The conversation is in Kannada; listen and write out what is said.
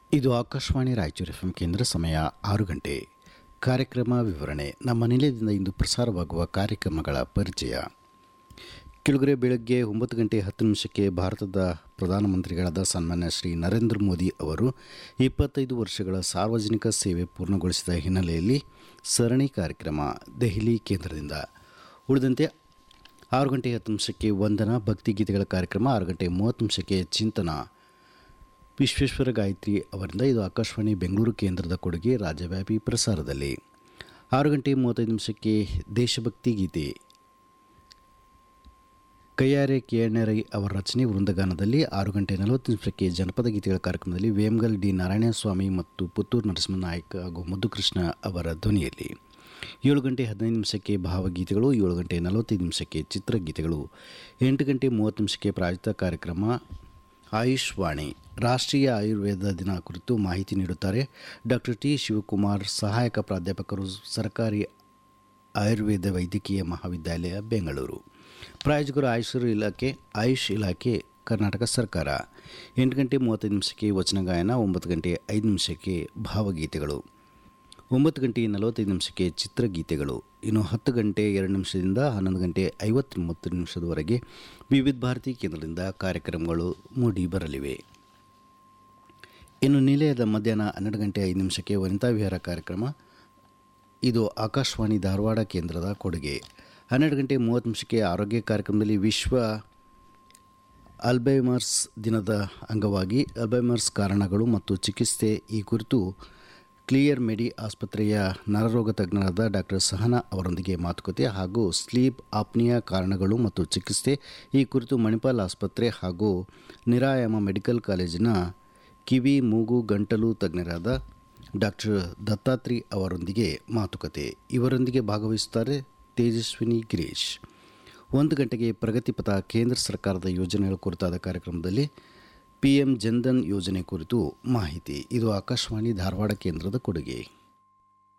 ಇದು ಆಕಾಶವಾಣಿ ರಾಯಚೂರು ಎಫ್ ಕೇಂದ್ರ ಸಮಯ ಆರು ಗಂಟೆ ಕಾರ್ಯಕ್ರಮ ವಿವರಣೆ ನಮ್ಮ ನಿಲಯದಿಂದ ಇಂದು ಪ್ರಸಾರವಾಗುವ ಕಾರ್ಯಕ್ರಮಗಳ ಪರಿಚಯ ಕೆಳಗರೆ ಬೆಳಗ್ಗೆ ಒಂಬತ್ತು ಗಂಟೆ ಹತ್ತು ನಿಮಿಷಕ್ಕೆ ಭಾರತದ ಪ್ರಧಾನಮಂತ್ರಿಗಳಾದ ಸನ್ಮಾನ್ಯ ಶ್ರೀ ನರೇಂದ್ರ ಮೋದಿ ಅವರು ಇಪ್ಪತ್ತೈದು ವರ್ಷಗಳ ಸಾರ್ವಜನಿಕ ಸೇವೆ ಪೂರ್ಣಗೊಳಿಸಿದ ಹಿನ್ನೆಲೆಯಲ್ಲಿ ಸರಣಿ ಕಾರ್ಯಕ್ರಮ ದೆಹಲಿ ಕೇಂದ್ರದಿಂದ ಉಳಿದಂತೆ ಆರು ಗಂಟೆ ಹತ್ತು ನಿಮಿಷಕ್ಕೆ ವಂದನಾ ಭಕ್ತಿಗೀತೆಗಳ ಕಾರ್ಯಕ್ರಮ ಆರು ಗಂಟೆ ಮೂವತ್ತು ನಿಮಿಷಕ್ಕೆ ಚಿಂತನ ವಿಶ್ವೇಶ್ವರ ಗಾಯತ್ರಿ ಅವರಿಂದ ಇದು ಆಕಾಶವಾಣಿ ಬೆಂಗಳೂರು ಕೇಂದ್ರದ ಕೊಡುಗೆ ರಾಜ್ಯವ್ಯಾಪಿ ಪ್ರಸಾರದಲ್ಲಿ ಆರು ಗಂಟೆ ಮೂವತ್ತೈದು ನಿಮಿಷಕ್ಕೆ ದೇಶಭಕ್ತಿ ಗೀತೆ ಕೈಯಾರೆ ಕೆ ಅವರ ರಚನೆ ವೃಂದಗಾನದಲ್ಲಿ ಆರು ಗಂಟೆ ನಲವತ್ತು ನಿಮಿಷಕ್ಕೆ ಜನಪದ ಗೀತೆಗಳ ಕಾರ್ಯಕ್ರಮದಲ್ಲಿ ವೇಮಗಲ್ ಡಿ ನಾರಾಯಣಸ್ವಾಮಿ ಮತ್ತು ಪುತ್ತೂರು ನರಸಿಂಹ ನಾಯಕ್ ಹಾಗೂ ಮುದ್ದುಕೃಷ್ಣ ಅವರ ಧ್ವನಿಯಲ್ಲಿ ಏಳು ಗಂಟೆ ಹದಿನೈದು ನಿಮಿಷಕ್ಕೆ ಭಾವಗೀತೆಗಳು ಏಳು ಗಂಟೆ ನಲವತ್ತೈದು ನಿಮಿಷಕ್ಕೆ ಚಿತ್ರಗೀತೆಗಳು ಎಂಟು ಗಂಟೆ ಮೂವತ್ತು ನಿಮಿಷಕ್ಕೆ ಪ್ರಾಯೋಜಿತ ಕಾರ್ಯಕ್ರಮ ಆಯುಷ್ ವಾಣಿ ರಾಷ್ಟ್ರೀಯ ಆಯುರ್ವೇದ ದಿನ ಕುರಿತು ಮಾಹಿತಿ ನೀಡುತ್ತಾರೆ ಡಾಕ್ಟರ್ ಟಿ ಶಿವಕುಮಾರ್ ಸಹಾಯಕ ಪ್ರಾಧ್ಯಾಪಕರು ಸರ್ಕಾರಿ ಆಯುರ್ವೇದ ವೈದ್ಯಕೀಯ ಮಹಾವಿದ್ಯಾಲಯ ಬೆಂಗಳೂರು ಪ್ರಾಯೋಜಕರು ಆಯುಷ್ ಇಲಾಖೆ ಆಯುಷ್ ಇಲಾಖೆ ಕರ್ನಾಟಕ ಸರ್ಕಾರ ಎಂಟು ಗಂಟೆ ಮೂವತ್ತೈದು ನಿಮಿಷಕ್ಕೆ ವಚನ ಗಾಯನ ಒಂಬತ್ತು ಗಂಟೆ ಐದು ನಿಮಿಷಕ್ಕೆ ಭಾವಗೀತೆಗಳು ಒಂಬತ್ತು ಗಂಟೆ ನಲವತ್ತೈದು ನಿಮಿಷಕ್ಕೆ ಚಿತ್ರಗೀತೆಗಳು ಇನ್ನು ಹತ್ತು ಗಂಟೆ ಎರಡು ನಿಮಿಷದಿಂದ ಹನ್ನೊಂದು ಗಂಟೆ ಐವತ್ತೊಂಬತ್ತು ನಿಮಿಷದವರೆಗೆ ವಿವಿಧ ಭಾರತಿ ಕೇಂದ್ರದಿಂದ ಕಾರ್ಯಕ್ರಮಗಳು ಮೂಡಿ ಬರಲಿವೆ ಇನ್ನು ನಿಲಯದ ಮಧ್ಯಾಹ್ನ ಹನ್ನೆರಡು ಗಂಟೆ ಐದು ನಿಮಿಷಕ್ಕೆ ವನಿತಾ ವಿಹಾರ ಕಾರ್ಯಕ್ರಮ ಇದು ಆಕಾಶವಾಣಿ ಧಾರವಾಡ ಕೇಂದ್ರದ ಕೊಡುಗೆ ಹನ್ನೆರಡು ಗಂಟೆ ಮೂವತ್ತು ನಿಮಿಷಕ್ಕೆ ಆರೋಗ್ಯ ಕಾರ್ಯಕ್ರಮದಲ್ಲಿ ವಿಶ್ವ ಅಲ್ಬೈಮರ್ಸ್ ದಿನದ ಅಂಗವಾಗಿ ಅಲ್ಬೈಮರ್ಸ್ ಕಾರಣಗಳು ಮತ್ತು ಚಿಕಿತ್ಸೆ ಈ ಕುರಿತು ಕ್ಲಿಯರ್ ಮೆಡಿ ಆಸ್ಪತ್ರೆಯ ನರರೋಗ ತಜ್ಞರಾದ ಡಾಕ್ಟರ್ ಸಹನಾ ಅವರೊಂದಿಗೆ ಮಾತುಕತೆ ಹಾಗೂ ಸ್ಲೀಪ್ ಆಪ್ನಿಯಾ ಕಾರಣಗಳು ಮತ್ತು ಚಿಕಿತ್ಸೆ ಈ ಕುರಿತು ಮಣಿಪಾಲ್ ಆಸ್ಪತ್ರೆ ಹಾಗೂ ನಿರಾಯಾಮ ಮೆಡಿಕಲ್ ಕಾಲೇಜಿನ ಕಿವಿ ಮೂಗು ಗಂಟಲು ತಜ್ಞರಾದ ಡಾಕ್ಟರ್ ದತ್ತಾತ್ರಿ ಅವರೊಂದಿಗೆ ಮಾತುಕತೆ ಇವರೊಂದಿಗೆ ಭಾಗವಹಿಸುತ್ತಾರೆ ತೇಜಸ್ವಿನಿ ಗಿರೀಶ್ ಒಂದು ಗಂಟೆಗೆ ಪ್ರಗತಿಪಥ ಕೇಂದ್ರ ಸರ್ಕಾರದ ಯೋಜನೆಗಳ ಕುರಿತಾದ ಕಾರ್ಯಕ್ರಮದಲ್ಲಿ ಪಿ ಎಂ ಜನ್ಧನ್ ಯೋಜನೆ ಕುರಿತು ಮಾಹಿತಿ ಇದು ಆಕಾಶವಾಣಿ ಧಾರವಾಡ ಕೇಂದ್ರದ ಕೊಡುಗೆ